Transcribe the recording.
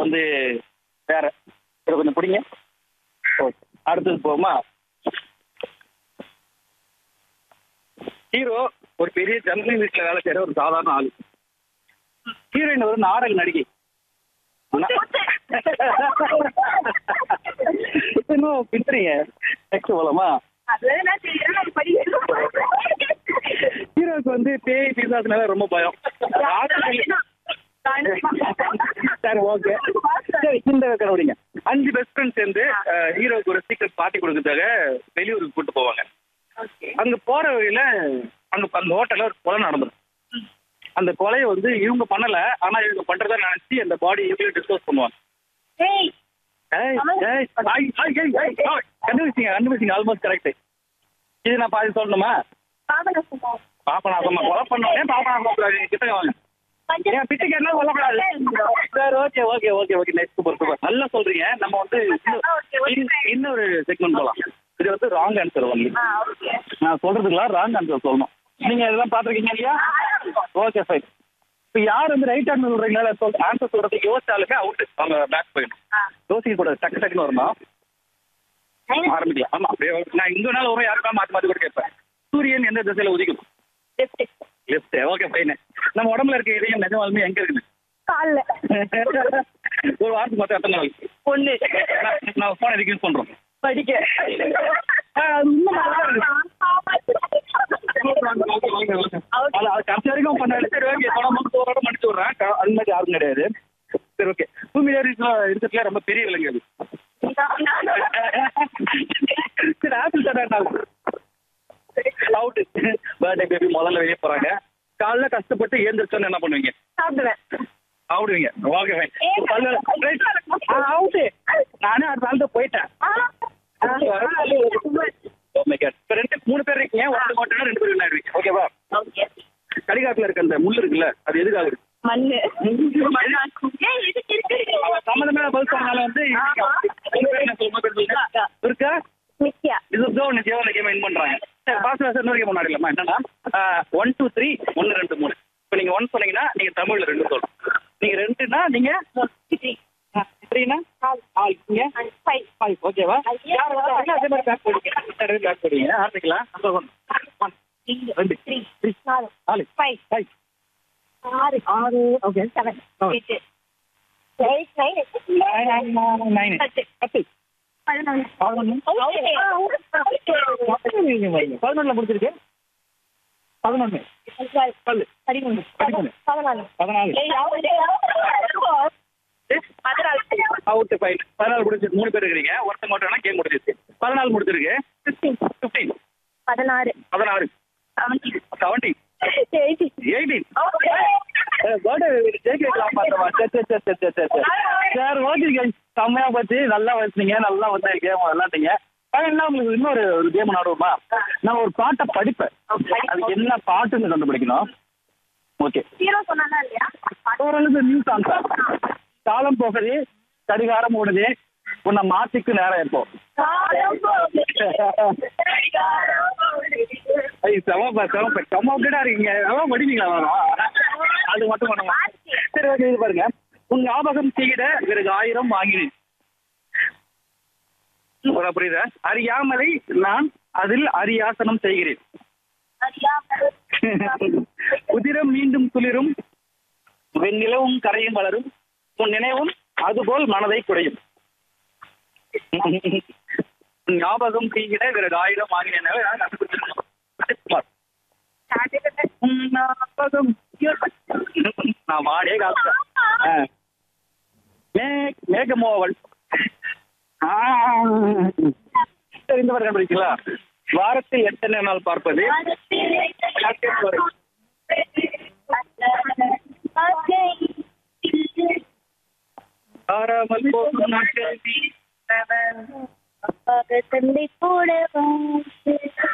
வந்து வேற இதை கொஞ்சம் பிடிங்க ஓகே அடுத்தது போகுமா ஹீரோ ஒரு பெரிய ஜன்னல் வீட்டில் வேலை செய்யற ஒரு சாதாரண ஆளு ஹீரோயின் ஒரு நாடக நடிகை இன்னும் பின்னுறீங்க நெக்ஸ்ட் போலாமா ஹீரோக்கு வந்து பேய் பிசாசுனால ரொம்ப பயம் சரி ஓகே சரி இந்த கடைபிடிங்க அஞ்சு பெஸ்ட் ஃப்ரெண்ட் சேர்ந்து அஹ், ஹீரோக்கு ஒரு சீக்கிரம் பார்ட்டி கொடுக்கறதுக்காக வெளியூருக்கு கூட்டு போவாங்க அங்க போற வழியில அங்க அந்த ஹோட்டல்ல ஒரு கொலை நடந்துடும் அந்த கொலையை வந்து இவங்க பண்ணல ஆனா இவங்க பண்றதா நினைச்சு அந்த பாடி இவங்களே டிஸ்கஸ் பண்ணுவாங்க ஏய், ஏய், ஐய், ஐய், ஐய், ஐய், ஐய், கண்டுபிடிச்சிங்க கண்டுபிடிச்சிங்க ஆல்மோஸ்ட் கரெக்ட் இது நான் பாதி சொல்லணுமா பாப்பனாசமா கொலை பண்ணோடனே பாப்பனாசமா கிட்ட வாங்க ஏன் பிச்சை கேட்டா சொல்லக்கூடாது சரி okay okay okay okay next super super நல்லா சொல்றீங்க நம்ம வந்து இன்னும் இன்னும் இன்னொரு செக்மெண்ட் போலாம் இது வந்து ராங் ஆன்சர் ஒன்லி நான் சொல்றதுக்குலாம் ராங் ஆன்சர் சொல்லணும் நீங்க இதெல்லாம் பாத்திருக்கீங்க இல்லையா ஓகே ஃபைன் இப்போ யார் வந்து ரைட் ஹேண்ட் சொல்றீங்களா சொல் ஆன்சர் சொல்றதுக்கு யோசிச்சாலுமே அவுட் அவங்க பேக் போயிடும் யோசிக்க கூடாது டக்கு டக்குன்னு வரணும் ஆரம்பிக்கலாம் ஆமா அப்படியே நான் இங்க நாள் வரும் யாருக்கா மாத்தி மாத்தி கூட கேட்பேன் சூரியன் எந்த திசையில உதிக்கும் லெஃப்ட் ஓகே ஃபைன் நம்ம உடம்புல இருக்க இதயம் நிஜமாலுமே எங்க இருக்குது கால்ல ஒரு வாரத்துக்கு மொத்தம் எத்தனை நாள் ஒண்ணு நான் நான் போன் எதுக்கு யூஸ் பண்றோம் படிக்க ஆ, அது இன்னும் நல்லா இருக்கு. அது அது கடைசி வரைக்கும் பண்ணாரு சரி ஓகே பணம் மட்டும் ஒரு இடம் மன்னிச்சு விடுறேன் க- அந்த மாதிரி யாரும் கிடையாது சரி ஓகே பூமியில இருக்கிறதுல ரொம்ப பெரிய விலங்கு அது சரி ஆப்பிள் தடா அவுட் பர்த்டே பேபி முதல்ல வெளியே போறாங்க காலைல கஷ்டப்பட்டு ஏந்திரிச்சோன்னு என்ன பண்ணுவீங்க சாப்பிடுவேன் அவுடுவீங்க ஓகே ஃபைன் அவுட்டு நானே அடுத்த நாள் தான் போயிட்டேன் Oh my God. இப்ப ரெண்டு மூணு பேர் இருக்கீங்க ஒருத்தர் மட்டும் ரெண்டு பேர் விளையாடுவீங்க ஓகேவா கடிகாட்டுல இருக்க அந்த முள் இருக்குல்ல அது எதுக்காக இருக்கு மண்ணு ஏய், இதுக்கு இருக்கு. சம்மந்தமே பதில் சொன்னால வந்து உங்க பேர் என்ன சொல்லுங்க பேர் சொல்லுங்க இருக்கா நித்யா இது தான் ஒன்று ஜீவன கேம் வின் பண்றாங்க சரி பாஸ் பாஸ் இன்னொரு கேம் விளையாடலாமா என்னன்னா ஒன் டூ த்ரீ ஒன்று ரெண்டு மூணு இப்போ நீங்க ஒன் சொன்னீங்கன்னா நீங்க தமிழ்ல ரெண்டு சொல்லணும் நீங்க ரெண்டுனா நீங்க த்ரீனா ஆல் நீங்க ஃபைவ் ஃபைவ் ஓகேவா யார் வந்தாலும் அதே மாதிரி பேக் போடுங்க பேக் போடுங்க ஆரம்பிக்கலாம் சந்தோஷம் ஒன் ரெண்டு த்ரீ த்ரீ நாலு நாலு ஃபைவ் ஃபைவ் ஆறு ஆறு ஓகே செவன் Oh. எட்டு எயிட் நைன் நைன் பத்து பத்து பதினொன்று பதினொன்று பதினொன்றுல முடிச்சிருக்கு பதினொன்று பல்லு பதிமூணு பதிமூணு. பதினாலு பதினாலு பதினாலு அவுட் ஃபைன் பதினாலு முடிச்சிருக்கு மூணு பேர் இருக்கிறீங்க ஒருத்தர் மட்டும் கேம் முடிச்சிருக்கு பதினாலு முடிச்சிருக்கு ஃபிஃப்டீன் ஃபிஃப்டீன் பதினாறு பதினாறு செவன்டீன் செவன்டீன் எயிட்டீன் எயிட்டீன் ஜெயிக்கலாம் பார்த்தவா சரி சரி சரி சரி சரி சரி சார் ஓகே செம்மையா போச்சு நல்லா வச்சுனீங்க நல்லா வந்து கேம் விளாண்டீங்க என்ன உங்களுக்கு இன்னொரு ஒரு கேம் விளாடுவோமா நான் ஒரு பாட்டை படிப்பேன் அது என்ன பாட்டுன்னு கண்டுபிடிக்கணும் ஓகே ஹீரோ சொன்னானா இல்லையா ஓரளவுக்கு நியூ சாங் காலம் போகுது கடிகாரம் ஓடுது உன்னை மாத்திக்கு நேரம் இப்போ ஐய் செமப்பா செமப்பா செம்ம அப்டேட்டா இருக்கீங்க எவ்வளோ படிப்பீங்களா வரும் அது மட்டும் பண்ணுங்க சரி ஓகே இது பாருங்க உன் ஞாபகம் செய்கிட பிறகு ஆயிரம் வாங்கினேன் உனக்கு புரியுதா அறியாமலை நான் அதில் அரியாசனம் செய்கிறேன் உதிரம் மீண்டும் துளிரும் வெண்ணிலவும் கரையும் வளரும் உன் நினைவும் அதுபோல் மனதை குறையும் உன் ஞாபகம் செய்கிட பிறகு ஆயிரம் வாங்கினேன் நான் கண்டுபிடிச்சிருக்கணும் குமார் உன் ஞாபகம் நான் வாடே காத்தேன் மேக் மேகமோவல் ஆ. சரி, இந்த மாதிரி கண்டுபிடிச்சீங்களா வாரத்தில் எத்தனை நாள் பார்ப்பது ஆறாமல் போகும் நாட்கள் தந்தை கூட